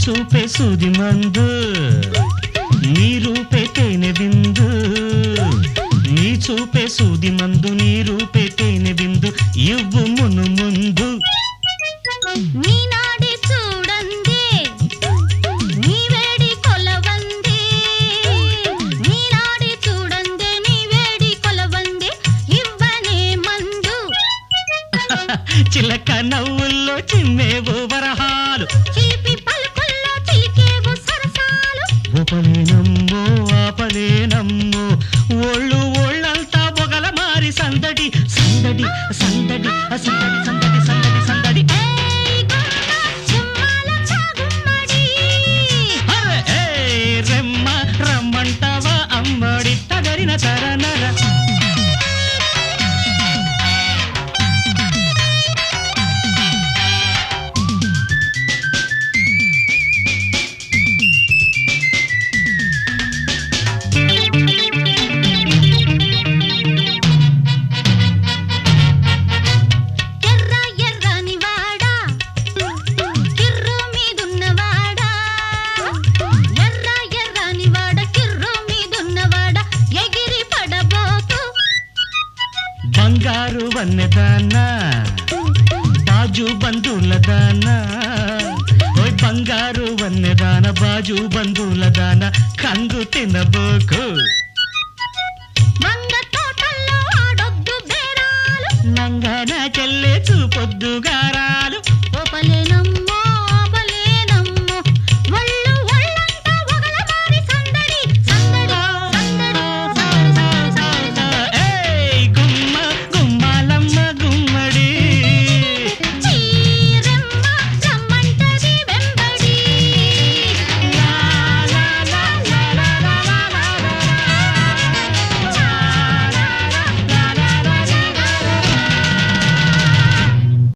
చూపే సూది మందు నీ రూపే తేనె బిందు నీ చూపే సూది మందు నీ రూపే తేనె బిందు ఇవ్వు మును ముందు నీ నాడి చూడండి నీ వేడి కొలవంది నీ నాడి చూడండి నీ వేడి కొలవంది ఇవ్వనే మందు చిలక నవ్వుల్లో చిన్నేవు వరహాలు చిలిపి పలుకుల్లో చిలికేవు సరసాలు ఉపలేనమ్మో ఆపలేనమ్మో ఒళ్ళు ఒళ్ళంతా బొగల మారి సందడి సందడి సందడి సందడి సందడి సందడి సందడి ఏయ్ గుమ్మ చుమ్మాల చాగుమ్మడి అరే ఏ రెమ్మ రమ్మంటావా అమ్మడి తగరిన తరనర ఎర్ర ఎర్రని వాడా కిర్రు మీదున్నవాడా ఎర్ర ఎర్రని వాడ కిర్రు మీదున్నవాడ ఎగిరి పడబోకు బంగారు వన్నెదాన బాజు బంధువుల దాన ఓయ్ బంగారు వన్నెదాన బాజు బంధువుల దాన కంగు తినబోకు వంగ తోటల్లో ఆడొద్దు బేరాలు నంగన చెల్లె చూపొద్దు గారాలు ఓపలేనమ్మో